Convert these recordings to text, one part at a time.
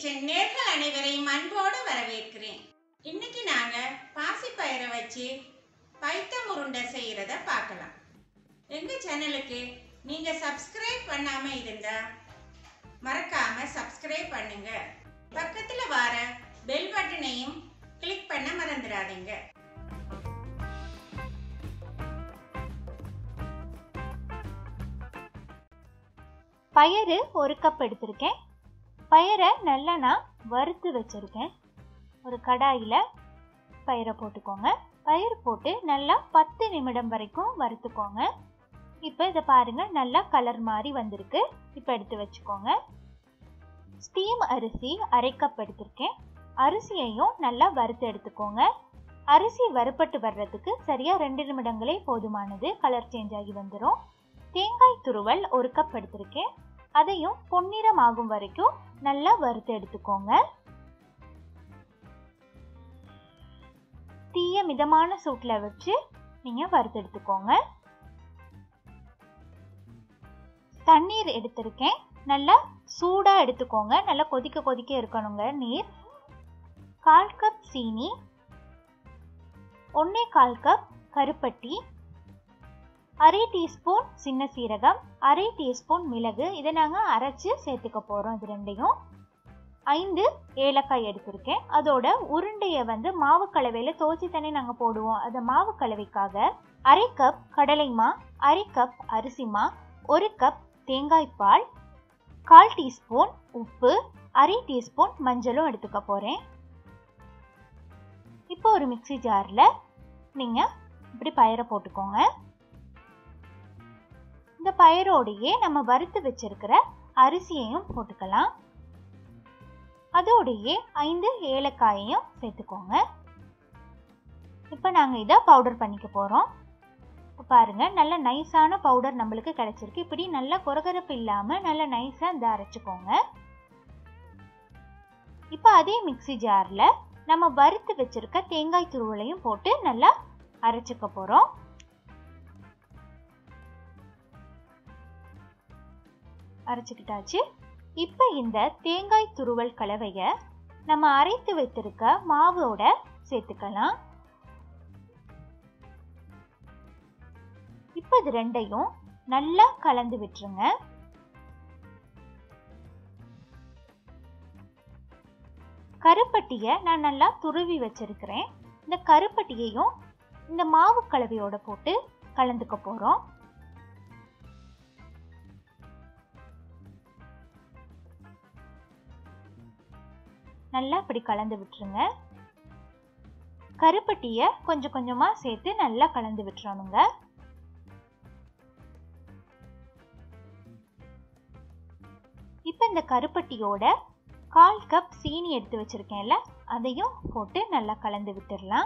kitchen நேர்கள் அனைவரையும் அன்போடு வரவேற்கிறேன் இன்னைக்கு நாங்க பாசிப்பயிரை வச்சு பைத்த முருண்டை செய்யறத பார்க்கலாம் எங்க சேனலுக்கு நீங்க சப்ஸ்கிரைப் பண்ணாம இருந்தா மறக்காம சப்ஸ்கிரைப் பண்ணுங்க பக்கத்துல வர பெல் பட்டனையும் கிளிக் பண்ண மறந்துடாதீங்க பயறு ஒரு கப் எடுத்திருக்கேன் பயரை நல்லா நான் வறுத்து வச்சுருக்கேன் ஒரு கடாயில் பயிரை போட்டுக்கோங்க பயிர் போட்டு நல்லா பத்து நிமிடம் வரைக்கும் வறுத்துக்கோங்க இப்போ இதை பாருங்கள் நல்லா கலர் மாதிரி வந்திருக்கு இப்போ எடுத்து வச்சுக்கோங்க ஸ்டீம் அரிசி அரை கப் எடுத்திருக்கேன் அரிசியையும் நல்லா வறுத்து எடுத்துக்கோங்க அரிசி வறுப்பட்டு வர்றதுக்கு சரியாக ரெண்டு நிமிடங்களே போதுமானது கலர் சேஞ்ச் ஆகி வந்துடும் தேங்காய் துருவல் ஒரு கப் எடுத்திருக்கேன் அதையும் பொன்னிறம் ஆகும் வரைக்கும் நல்லா வறுத்து எடுத்துக்கோங்க தீய மிதமான சூட்டில் வச்சு நீங்கள் வறுத்து எடுத்துக்கோங்க தண்ணீர் எடுத்திருக்கேன் நல்லா சூடாக எடுத்துக்கோங்க நல்லா கொதிக்க கொதிக்க இருக்கணுங்க நீர் கால் கப் சீனி ஒன்றே கால் கப் கருப்பட்டி அரை டீஸ்பூன் சின்ன சீரகம் அரை டீஸ்பூன் மிளகு இதை நாங்கள் அரைச்சி சேர்த்துக்க போகிறோம் இது ரெண்டையும் ஐந்து ஏலக்காய் எடுத்திருக்கேன் அதோட உருண்டையை வந்து மாவு கலவையில் தோச்சி தானே நாங்கள் போடுவோம் அந்த மாவு கலவைக்காக அரை கப் கடலை மா அரை கப் அரிசி மா ஒரு கப் தேங்காய் பால் கால் டீஸ்பூன் உப்பு அரை டீஸ்பூன் மஞ்சளும் எடுத்துக்க போகிறேன் இப்போ ஒரு மிக்சி ஜாரில் நீங்கள் இப்படி பயிரை போட்டுக்கோங்க இந்த பயிரோடையே நம்ம வறுத்து வச்சிருக்கிற அரிசியையும் போட்டுக்கலாம் அதோடையே ஐந்து ஏலக்காயையும் சேர்த்துக்கோங்க இப்போ நாங்கள் இதை பவுடர் பண்ணிக்க போகிறோம் இப்போ பாருங்கள் நல்ல நைஸான பவுடர் நம்மளுக்கு கிடச்சிருக்கு இப்படி நல்லா கொரகரப்பு இல்லாமல் நல்லா நைஸாக இதை அரைச்சிக்கோங்க இப்போ அதே மிக்சி ஜாரில் நம்ம வறுத்து வச்சிருக்க தேங்காய் துருவலையும் போட்டு நல்லா அரைச்சிக்க போகிறோம் அரைச்சிக்கிட்டாச்சு இப்போ இந்த தேங்காய் துருவல் கலவையை நம்ம அரைத்து வைத்திருக்க மாவோட சேர்த்துக்கலாம் இப்போ இது ரெண்டையும் நல்லா கலந்து விட்டுருங்க கருப்பட்டியை நான் நல்லா துருவி வச்சிருக்கிறேன் இந்த கருப்பட்டியையும் இந்த மாவு கலவையோட போட்டு கலந்துக்க போகிறோம் நல்லா இப்படி கலந்து விட்டுருங்க கருப்பட்டியை கொஞ்சம் கொஞ்சமாக சேர்த்து நல்லா கலந்து விட்டுறணுங்க இப்போ இந்த கருப்பட்டியோட கால் கப் சீனி எடுத்து வச்சிருக்கேன்ல அதையும் போட்டு நல்லா கலந்து விட்டுடலாம்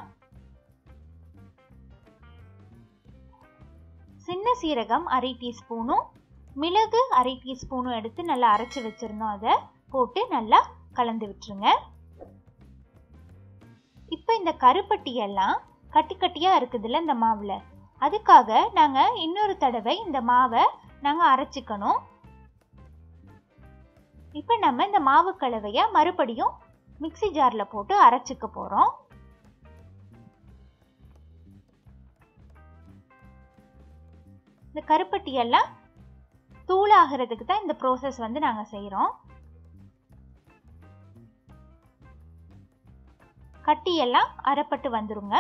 சின்ன சீரகம் அரை டீஸ்பூனும் மிளகு அரை டீஸ்பூனும் எடுத்து நல்லா அரைச்சி வச்சிருந்தோம் அதை போட்டு நல்லா கலந்து விட்டுருங்க இப்போ இந்த கருப்பட்டி எல்லாம் கட்டி கட்டியாக இருக்குதுல்ல இந்த மாவில் அதுக்காக நாங்கள் இன்னொரு தடவை இந்த மாவை நாங்கள் அரைச்சிக்கணும் இப்போ நம்ம இந்த மாவு கலவையை மறுபடியும் மிக்சி ஜாரில் போட்டு அரைச்சிக்க போகிறோம் இந்த கருப்பட்டி எல்லாம் தூளாகிறதுக்கு தான் இந்த ப்ரோசஸ் வந்து நாங்கள் செய்கிறோம் கட்டியெல்லாம் அரைப்பட்டு வந்துருங்க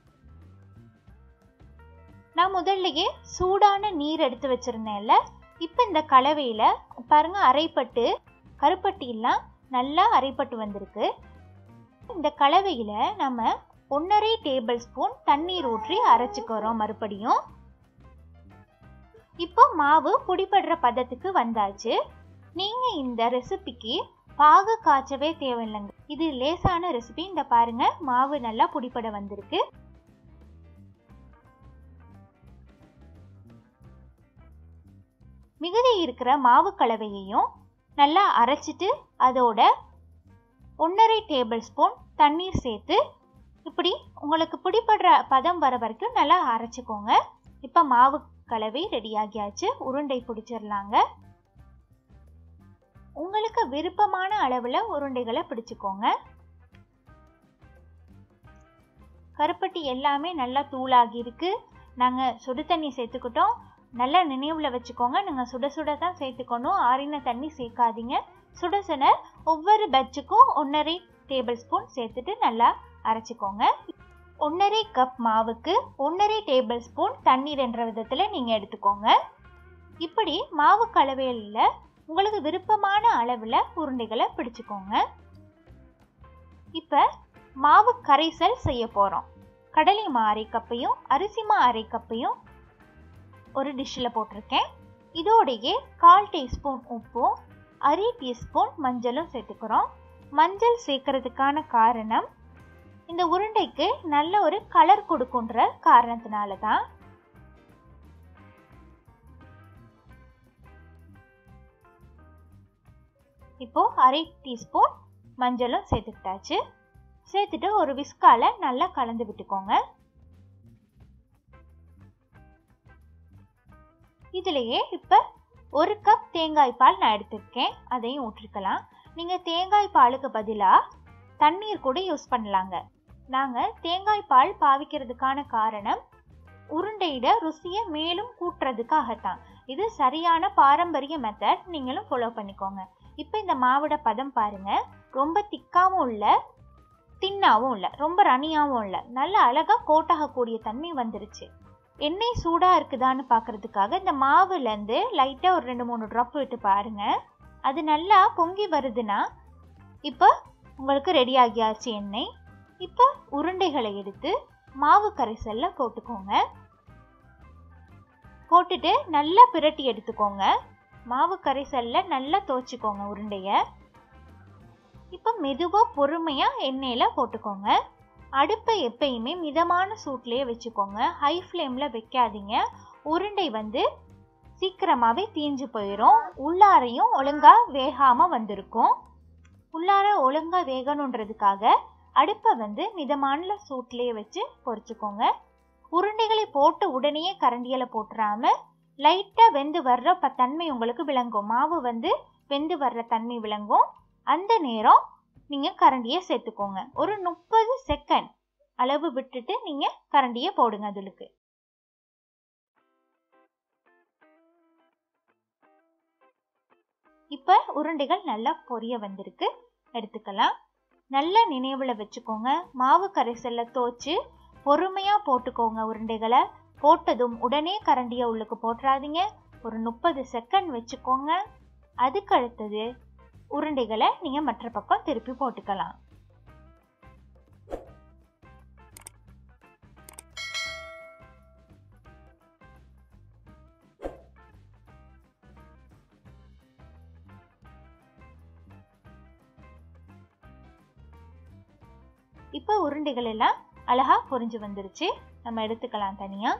நான் முதல்லையே சூடான நீர் எடுத்து வச்சிருந்தேன்ல இப்போ இந்த கலவையில் பாருங்க அரைப்பட்டு கருப்பட்டியெல்லாம் நல்லா அரைப்பட்டு வந்திருக்கு இந்த கலவையில் நம்ம ஒன்றரை டேபிள் ஸ்பூன் தண்ணீர் ஊற்றி அரைச்சிக்கிறோம் மறுபடியும் இப்போ மாவு பிடிபடுற பதத்துக்கு வந்தாச்சு நீங்கள் இந்த ரெசிபிக்கு பாகு காய்ச்சவே தேவையில்லைங்க இது லேசான ரெசிபி இந்த பாருங்க மாவு நல்லா புடிப்பட வந்திருக்கு மிகுதி இருக்கிற மாவு கலவையையும் நல்லா அரைச்சிட்டு அதோட ஒன்றரை டேபிள் ஸ்பூன் தண்ணீர் சேர்த்து இப்படி உங்களுக்கு பிடிப்படுற பதம் வர வரைக்கும் நல்லா அரைச்சிக்கோங்க இப்போ மாவு கலவை ரெடி ஆகியாச்சு உருண்டை பிடிச்சிடலாங்க உங்களுக்கு விருப்பமான அளவில் உருண்டைகளை பிடிச்சிக்கோங்க கருப்பட்டி எல்லாமே நல்லா தூளாகி இருக்கு நாங்கள் சுடு தண்ணி சேர்த்துக்கிட்டோம் நல்லா நினைவில் வச்சுக்கோங்க நீங்கள் சுட சுட தான் சேர்த்துக்கணும் ஆறின தண்ணி சேர்க்காதீங்க சுட சுட ஒவ்வொரு பட்ஜுக்கும் ஒன்றரை டேபிள் ஸ்பூன் சேர்த்துட்டு நல்லா அரைச்சிக்கோங்க ஒன்றரை கப் மாவுக்கு ஒன்றரை டேபிள் ஸ்பூன் தண்ணீர் என்ற விதத்தில் நீங்கள் எடுத்துக்கோங்க இப்படி மாவு கலவையில் உங்களுக்கு விருப்பமான அளவில் உருண்டைகளை பிடிச்சிக்கோங்க இப்போ மாவு கரைசல் செய்ய போகிறோம் கடலை மா அரை கப்பையும் அரிசி மா அரை கப்பையும் ஒரு டிஷ்ஷில் போட்டிருக்கேன் இதோடையே கால் டீஸ்பூன் உப்பும் அரை டீஸ்பூன் மஞ்சளும் சேர்த்துக்கிறோம் மஞ்சள் சேர்க்கறதுக்கான காரணம் இந்த உருண்டைக்கு நல்ல ஒரு கலர் கொடுக்குன்ற காரணத்தினால தான் இப்போ அரை டீஸ்பூன் மஞ்சளும் சேர்த்துக்கிட்டாச்சு சேர்த்துட்டு ஒரு விஸ்கால நல்லா கலந்து விட்டுக்கோங்க இதுலேயே இப்போ ஒரு கப் தேங்காய் பால் நான் எடுத்திருக்கேன் அதையும் ஊற்றிக்கலாம் நீங்கள் தேங்காய் பாலுக்கு பதிலாக தண்ணீர் கூட யூஸ் பண்ணலாங்க நாங்கள் தேங்காய் பால் பாவிக்கிறதுக்கான காரணம் உருண்டையிட ருசியை மேலும் கூட்டுறதுக்காகத்தான் இது சரியான பாரம்பரிய மெத்தட் நீங்களும் ஃபாலோ பண்ணிக்கோங்க இப்போ இந்த மாவோட பதம் பாருங்க ரொம்ப திக்காவும் இல்லை தின்னாவும் இல்லை ரொம்ப ரனியாவும் இல்லை நல்ல அழகாக கோட்டாகக்கூடிய தன்மை வந்துருச்சு எண்ணெய் சூடாக இருக்குதான்னு பார்க்கறதுக்காக இந்த மாவுலேருந்து லைட்டாக ஒரு ரெண்டு மூணு ட்ராப் விட்டு பாருங்க அது நல்லா பொங்கி வருதுன்னா இப்போ உங்களுக்கு ரெடி ஆகியாச்சு எண்ணெய் இப்போ உருண்டைகளை எடுத்து மாவு கரைசலில் போட்டுக்கோங்க போட்டுட்டு நல்லா பிரட்டி எடுத்துக்கோங்க மாவு கரைசலில் நல்லா துவச்சிக்கோங்க உருண்டையை இப்போ மெதுவாக பொறுமையாக எண்ணெயில் போட்டுக்கோங்க அடுப்பை எப்பயுமே மிதமான சூட்லேயே வச்சுக்கோங்க ஹை ஃப்ளேமில் வைக்காதீங்க உருண்டை வந்து சீக்கிரமாகவே தீஞ்சு போயிடும் உள்ளாரையும் ஒழுங்காக வேகாமல் வந்திருக்கும் உள்ளார ஒழுங்காக வேகணுன்றதுக்காக அடுப்பை வந்து மிதமான சூட்லேயே வச்சு பொரிச்சுக்கோங்க உருண்டைகளை போட்டு உடனே கரண்டியில் போட்டுறாம லைட்டாக வெந்து வர்ற ப தன்மை உங்களுக்கு விளங்கும் மாவு வந்து வெந்து வர்ற தன்மை விளங்கும் அந்த நேரம் நீங்கள் கரண்டியை சேர்த்துக்கோங்க ஒரு முப்பது செகண்ட் அளவு விட்டுட்டு நீங்கள் கரண்டியை போடுங்க அதுலுக்கு இப்போ உருண்டைகள் நல்லா பொரிய வந்திருக்கு எடுத்துக்கலாம் நல்ல நினைவில் வச்சுக்கோங்க மாவு கரைசலில் தோச்சு பொறுமையாக போட்டுக்கோங்க உருண்டைகளை போட்டதும் உடனே கரண்டியை உள்ளுக்கு போட்டுறாதீங்க ஒரு முப்பது செகண்ட் வச்சுக்கோங்க அதுக்கு அடுத்தது உருண்டைகளை நீங்கள் மற்ற பக்கம் திருப்பி போட்டுக்கலாம் இப்போ உருண்டைகள் எல்லாம் அழகா பொரிஞ்சு வந்துருச்சு நம்ம எடுத்துக்கலாம் தனியா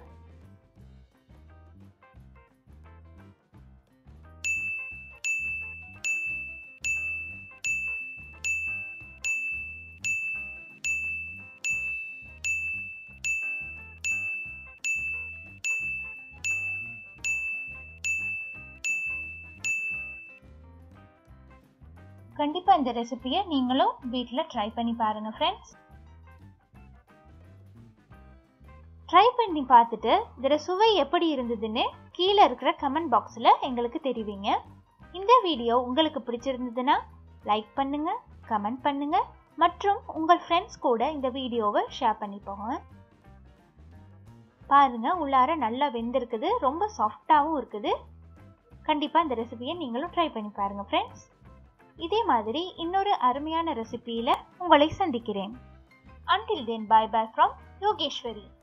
கண்டிப்பாக இந்த ரெசிபியை நீங்களும் வீட்டில் ட்ரை பண்ணி பாருங்கள் ஃப்ரெண்ட்ஸ் ட்ரை பண்ணி பார்த்துட்டு இதில் சுவை எப்படி இருந்ததுன்னு கீழே இருக்கிற கமெண்ட் பாக்ஸில் எங்களுக்கு தெரிவிங்க இந்த வீடியோ உங்களுக்கு பிடிச்சிருந்ததுன்னா லைக் பண்ணுங்க கமெண்ட் பண்ணுங்க மற்றும் உங்கள் ஃப்ரெண்ட்ஸ் கூட இந்த வீடியோவை ஷேர் பண்ணிப்போங்க பாருங்க உள்ளார நல்லா வெந்திருக்குது ரொம்ப சாஃப்டாகவும் இருக்குது கண்டிப்பாக இந்த ரெசிபியை நீங்களும் ட்ரை பண்ணி பாருங்க ஃப்ரெண்ட்ஸ் இதே மாதிரி இன்னொரு அருமையான ரெசிபியில் உங்களை சந்திக்கிறேன் until then bye bye from Yogeswari